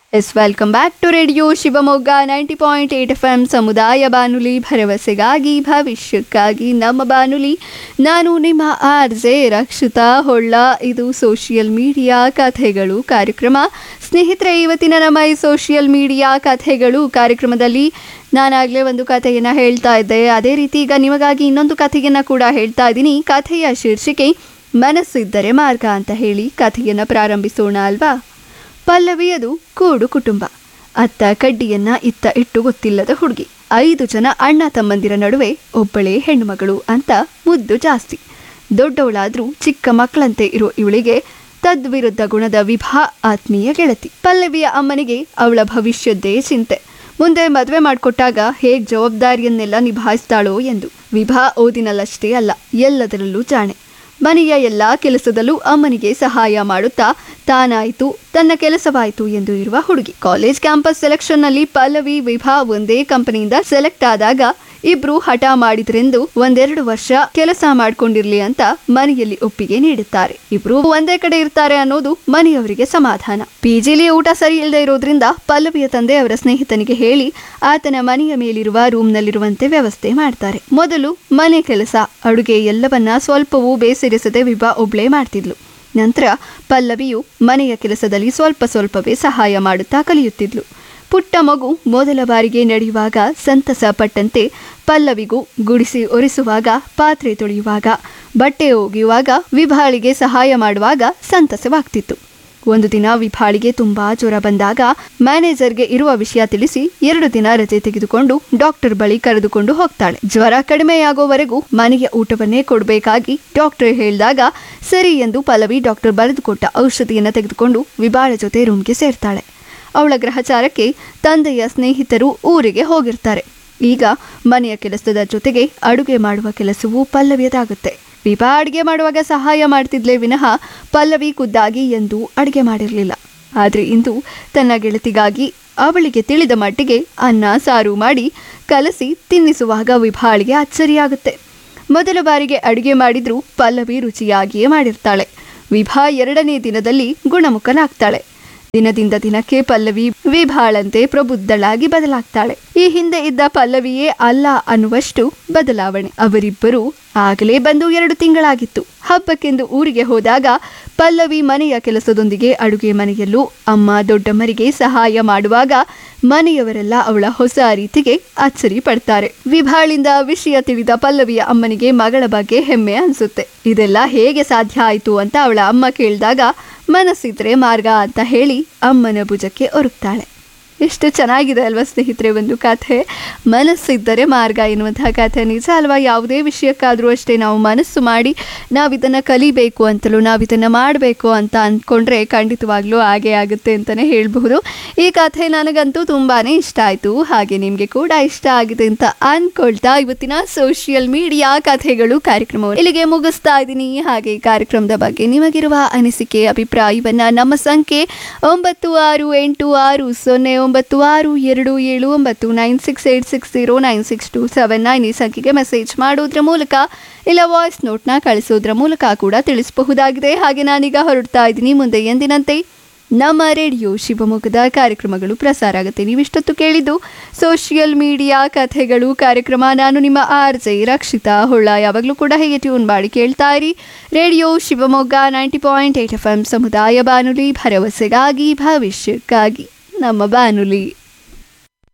S welcome back to radio Shivamogga ninety point eight F M ಸಮುದಾಯ ಬಾನುಲಿ ಭರವಸೆಗಾಗಿ ಭವಿಷ್ಯಕ್ಕಾಗಿ ನಮ್ಮ ಬಾನುಲಿ ನಾನು ನಿಮ್ಮ ಆರ್ ಜೆ ರಕ್ಷಿತಾ ಹೊಳ್ಳ ಇದು ಸೋಷಿಯಲ್ ಮೀಡಿಯಾ ಕಥೆಗಳು ಕಾರ್ಯಕ್ರಮ ಸ್ನೇಹಿತರೆ ಇವತ್ತಿನ ನಮ್ಮ ಈ ಸೋಷಿಯಲ್ ಮೀಡಿಯಾ ಕಥೆಗಳು ಕಾರ್ಯಕ್ರಮದಲ್ಲಿ ನಾನಾಗಲೇ ಒಂದು ಕಥೆಯನ್ನು ಹೇಳ್ತಾ ಇದ್ದೆ ಅದೇ ರೀತಿ ಈಗ ನಿಮಗಾಗಿ ಇನ್ನೊಂದು ಕಥೆಯನ್ನು ಕೂಡ ಹೇಳ್ತಾ ಇದ್ದೀನಿ ಕಥೆಯ ಶೀರ್ಷಿಕೆ ಮನಸ್ಸಿದ್ದರೆ ಮಾರ್ಗ ಅಂತ ಹೇಳಿ ಕಥೆಯನ್ನು ಪ್ರಾರಂಭಿಸೋಣ ಅಲ್ವಾ ಪಲ್ಲವಿಯದು ಕೂಡು ಕುಟುಂಬ ಅತ್ತ ಕಡ್ಡಿಯನ್ನ ಇತ್ತ ಇಟ್ಟು ಗೊತ್ತಿಲ್ಲದ ಹುಡುಗಿ ಐದು ಜನ ಅಣ್ಣ ತಮ್ಮಂದಿರ ನಡುವೆ ಒಬ್ಬಳೇ ಹೆಣ್ಣುಮಗಳು ಅಂತ ಮುದ್ದು ಜಾಸ್ತಿ ದೊಡ್ಡವಳಾದ್ರೂ ಚಿಕ್ಕ ಮಕ್ಕಳಂತೆ ಇರೋ ಇವಳಿಗೆ ತದ್ವಿರುದ್ಧ ಗುಣದ ವಿಭಾ ಆತ್ಮೀಯ ಗೆಳತಿ ಪಲ್ಲವಿಯ ಅಮ್ಮನಿಗೆ ಅವಳ ಭವಿಷ್ಯದ್ದೇ ಚಿಂತೆ ಮುಂದೆ ಮದುವೆ ಮಾಡಿಕೊಟ್ಟಾಗ ಹೇಗ್ ಜವಾಬ್ದಾರಿಯನ್ನೆಲ್ಲ ನಿಭಾಯಿಸ್ತಾಳೋ ಎಂದು ವಿಭಾ ಓದಿನಲ್ಲಷ್ಟೇ ಅಲ್ಲ ಎಲ್ಲದರಲ್ಲೂ ಜಾಣೆ ಮನೆಯ ಎಲ್ಲ ಕೆಲಸದಲ್ಲೂ ಅಮ್ಮನಿಗೆ ಸಹಾಯ ಮಾಡುತ್ತಾ ತಾನಾಯಿತು ತನ್ನ ಕೆಲಸವಾಯಿತು ಎಂದು ಇರುವ ಹುಡುಗಿ ಕಾಲೇಜ್ ಕ್ಯಾಂಪಸ್ ಸೆಲೆಕ್ಷನ್ನಲ್ಲಿ ಪಲ್ಲವಿ ವಿಭಾ ಒಂದೇ ಕಂಪನಿಯಿಂದ ಸೆಲೆಕ್ಟ್ ಆದಾಗ ಇಬ್ರು ಹಠ ಮಾಡಿದ್ರೆಂದು ಒಂದೆರಡು ವರ್ಷ ಕೆಲಸ ಮಾಡ್ಕೊಂಡಿರ್ಲಿ ಅಂತ ಮನೆಯಲ್ಲಿ ಒಪ್ಪಿಗೆ ನೀಡುತ್ತಾರೆ ಇಬ್ರು ಒಂದೇ ಕಡೆ ಇರ್ತಾರೆ ಅನ್ನೋದು ಮನೆಯವರಿಗೆ ಸಮಾಧಾನ ಪಿಜಿಲಿ ಊಟ ಸರಿ ಇಲ್ಲದೆ ಇರೋದ್ರಿಂದ ಪಲ್ಲವಿಯ ತಂದೆ ಅವರ ಸ್ನೇಹಿತನಿಗೆ ಹೇಳಿ ಆತನ ಮನೆಯ ಮೇಲಿರುವ ರೂಮ್ನಲ್ಲಿರುವಂತೆ ವ್ಯವಸ್ಥೆ ಮಾಡ್ತಾರೆ ಮೊದಲು ಮನೆ ಕೆಲಸ ಅಡುಗೆ ಎಲ್ಲವನ್ನ ಸ್ವಲ್ಪವೂ ಬೇಸರಿಸದೆ ವಿಭಾ ಒಬ್ಳೇ ಮಾಡ್ತಿದ್ಲು ನಂತರ ಪಲ್ಲವಿಯು ಮನೆಯ ಕೆಲಸದಲ್ಲಿ ಸ್ವಲ್ಪ ಸ್ವಲ್ಪವೇ ಸಹಾಯ ಮಾಡುತ್ತಾ ಕಲಿಯುತ್ತಿದ್ಲು ಪುಟ್ಟ ಮಗು ಮೊದಲ ಬಾರಿಗೆ ನಡೆಯುವಾಗ ಸಂತಸ ಪಟ್ಟಂತೆ ಪಲ್ಲವಿಗೂ ಗುಡಿಸಿ ಒರೆಸುವಾಗ ಪಾತ್ರೆ ತೊಳೆಯುವಾಗ ಬಟ್ಟೆ ಒಗೆಯುವಾಗ ವಿಭಾಳಿಗೆ ಸಹಾಯ ಮಾಡುವಾಗ ಸಂತಸವಾಗ್ತಿತ್ತು ಒಂದು ದಿನ ವಿಭಾಳಿಗೆ ತುಂಬಾ ಜ್ವರ ಬಂದಾಗ ಮ್ಯಾನೇಜರ್ಗೆ ಇರುವ ವಿಷಯ ತಿಳಿಸಿ ಎರಡು ದಿನ ರಜೆ ತೆಗೆದುಕೊಂಡು ಡಾಕ್ಟರ್ ಬಳಿ ಕರೆದುಕೊಂಡು ಹೋಗ್ತಾಳೆ ಜ್ವರ ಕಡಿಮೆಯಾಗೋವರೆಗೂ ಮನೆಯ ಊಟವನ್ನೇ ಕೊಡಬೇಕಾಗಿ ಡಾಕ್ಟರ್ ಹೇಳಿದಾಗ ಸರಿ ಎಂದು ಪಲ್ಲವಿ ಡಾಕ್ಟರ್ ಬರೆದುಕೊಟ್ಟ ಔಷಧಿಯನ್ನು ತೆಗೆದುಕೊಂಡು ವಿಭಾಳ ಜೊತೆ ರೂಮ್ಗೆ ಸೇರ್ತಾಳೆ ಅವಳ ಗ್ರಹಚಾರಕ್ಕೆ ತಂದೆಯ ಸ್ನೇಹಿತರು ಊರಿಗೆ ಹೋಗಿರ್ತಾರೆ ಈಗ ಮನೆಯ ಕೆಲಸದ ಜೊತೆಗೆ ಅಡುಗೆ ಮಾಡುವ ಕೆಲಸವೂ ಪಲ್ಲವಿಯದಾಗುತ್ತೆ ವಿಭಾ ಅಡುಗೆ ಮಾಡುವಾಗ ಸಹಾಯ ಮಾಡ್ತಿದ್ಲೇ ವಿನಃ ಪಲ್ಲವಿ ಖುದ್ದಾಗಿ ಎಂದೂ ಅಡುಗೆ ಮಾಡಿರಲಿಲ್ಲ ಆದರೆ ಇಂದು ತನ್ನ ಗೆಳತಿಗಾಗಿ ಅವಳಿಗೆ ತಿಳಿದ ಮಟ್ಟಿಗೆ ಅನ್ನ ಸಾರು ಮಾಡಿ ಕಲಸಿ ತಿನ್ನಿಸುವಾಗ ವಿಭಾಳಿಗೆ ಅಚ್ಚರಿಯಾಗುತ್ತೆ ಮೊದಲ ಬಾರಿಗೆ ಅಡುಗೆ ಮಾಡಿದ್ರೂ ಪಲ್ಲವಿ ರುಚಿಯಾಗಿಯೇ ಮಾಡಿರ್ತಾಳೆ ವಿಭಾ ಎರಡನೇ ದಿನದಲ್ಲಿ ಗುಣಮುಖನಾಗ್ತಾಳೆ ದಿನದಿಂದ ದಿನಕ್ಕೆ ಪಲ್ಲವಿ ವಿಭಾಳಂತೆ ಪ್ರಬುದ್ಧಳಾಗಿ ಬದಲಾಗ್ತಾಳೆ ಈ ಹಿಂದೆ ಇದ್ದ ಪಲ್ಲವಿಯೇ ಅಲ್ಲ ಅನ್ನುವಷ್ಟು ಬದಲಾವಣೆ ಅವರಿಬ್ಬರು ಆಗಲೇ ಬಂದು ಎರಡು ತಿಂಗಳಾಗಿತ್ತು ಹಬ್ಬಕ್ಕೆಂದು ಊರಿಗೆ ಹೋದಾಗ ಪಲ್ಲವಿ ಮನೆಯ ಕೆಲಸದೊಂದಿಗೆ ಅಡುಗೆ ಮನೆಯಲ್ಲೂ ಅಮ್ಮ ದೊಡ್ಡಮ್ಮರಿಗೆ ಸಹಾಯ ಮಾಡುವಾಗ ಮನೆಯವರೆಲ್ಲ ಅವಳ ಹೊಸ ರೀತಿಗೆ ಅಚ್ಚರಿ ಪಡ್ತಾರೆ ವಿಭಾಳಿಂದ ವಿಷಯ ತಿಳಿದ ಪಲ್ಲವಿಯ ಅಮ್ಮನಿಗೆ ಮಗಳ ಬಗ್ಗೆ ಹೆಮ್ಮೆ ಅನ್ಸುತ್ತೆ ಇದೆಲ್ಲ ಹೇಗೆ ಸಾಧ್ಯ ಆಯಿತು ಅಂತ ಅವಳ ಅಮ್ಮ ಕೇಳಿದಾಗ ಮನಸ್ಸಿದ್ರೆ ಮಾರ್ಗ ಅಂತ ಹೇಳಿ ಅಮ್ಮನ ಭುಜಕ್ಕೆ ಒರುಗ್ತಾಳೆ ಎಷ್ಟು ಚೆನ್ನಾಗಿದೆ ಅಲ್ವಾ ಸ್ನೇಹಿತರೆ ಒಂದು ಕಥೆ ಮನಸ್ಸಿದ್ದರೆ ಮಾರ್ಗ ಎನ್ನುವಂತಹ ಕಥೆ ನಿಜ ಅಲ್ವಾ ಯಾವುದೇ ವಿಷಯಕ್ಕಾದರೂ ಅಷ್ಟೇ ನಾವು ಮನಸ್ಸು ಮಾಡಿ ನಾವು ಇದನ್ನು ಕಲಿಬೇಕು ಅಂತಲೂ ನಾವು ಇದನ್ನು ಮಾಡಬೇಕು ಅಂತ ಅಂದ್ಕೊಂಡ್ರೆ ಖಂಡಿತವಾಗ್ಲೂ ಹಾಗೆ ಆಗುತ್ತೆ ಅಂತಲೇ ಹೇಳಬಹುದು ಈ ಕಥೆ ನನಗಂತೂ ತುಂಬಾ ಇಷ್ಟ ಆಯಿತು ಹಾಗೆ ನಿಮಗೆ ಕೂಡ ಇಷ್ಟ ಆಗಿದೆ ಅಂತ ಅಂದ್ಕೊಳ್ತಾ ಇವತ್ತಿನ ಸೋಷಿಯಲ್ ಮೀಡಿಯಾ ಕಥೆಗಳು ಕಾರ್ಯಕ್ರಮವನ್ನು ಇಲ್ಲಿಗೆ ಮುಗಿಸ್ತಾ ಇದ್ದೀನಿ ಹಾಗೆ ಈ ಕಾರ್ಯಕ್ರಮದ ಬಗ್ಗೆ ನಿಮಗಿರುವ ಅನಿಸಿಕೆ ಅಭಿಪ್ರಾಯವನ್ನ ನಮ್ಮ ಸಂಖ್ಯೆ ಒಂಬತ್ತು ಆರು ಎಂಟು ಆರು ಸೊನ್ನೆ ಒಂಬತ್ತು ಆರು ಎರಡು ಏಳು ಒಂಬತ್ತು nine six eight six zero nine six two seven nine ಈ ಸಂಖ್ಯೆಗೆ ಮೆಸೇಜ್ ಮಾಡೋದ್ರ ಮೂಲಕ ಇಲ್ಲ ವಾಯ್ಸ್ ನೋಟ್ನ ಕಳಿಸೋದ್ರ ಮೂಲಕ ಕೂಡ ತಿಳಿಸಬಹುದಾಗಿದೆ ಹಾಗೆ ನಾನೀಗ ಹೊರಡ್ತಾ ಇದ್ದೀನಿ ಮುಂದೆ ಎಂದಿನಂತೆ ನಮ್ಮ ರೇಡಿಯೋ ಶಿವಮೊಗ್ಗದ ಕಾರ್ಯಕ್ರಮಗಳು ಪ್ರಸಾರ ಆಗುತ್ತೆ ನೀವಿಷ್ಟೊತ್ತು ಕೇಳಿದ್ದು ಸೋಷಿಯಲ್ ಮೀಡಿಯಾ ಕಥೆಗಳು ಕಾರ್ಯಕ್ರಮ ನಾನು ನಿಮ್ಮ ಆರ್ ಜೆ ರಕ್ಷಿತಾ ಹೊಳ್ಳ ಯಾವಾಗಲೂ ಕೂಡ ಹೇಗೆ ಟ್ಯೂನ್ ಮಾಡಿ ಕೇಳ್ತಾ ಇರಿ radio Shivamogga ninety point eight F M ಸಮುದಾಯ ಬಾನುಲಿ ಭರವಸೆಗಾಗಿ ಭವಿಷ್ಯಕ್ಕಾಗಿ ನಮ್ಮ ಬಾನುಲಿ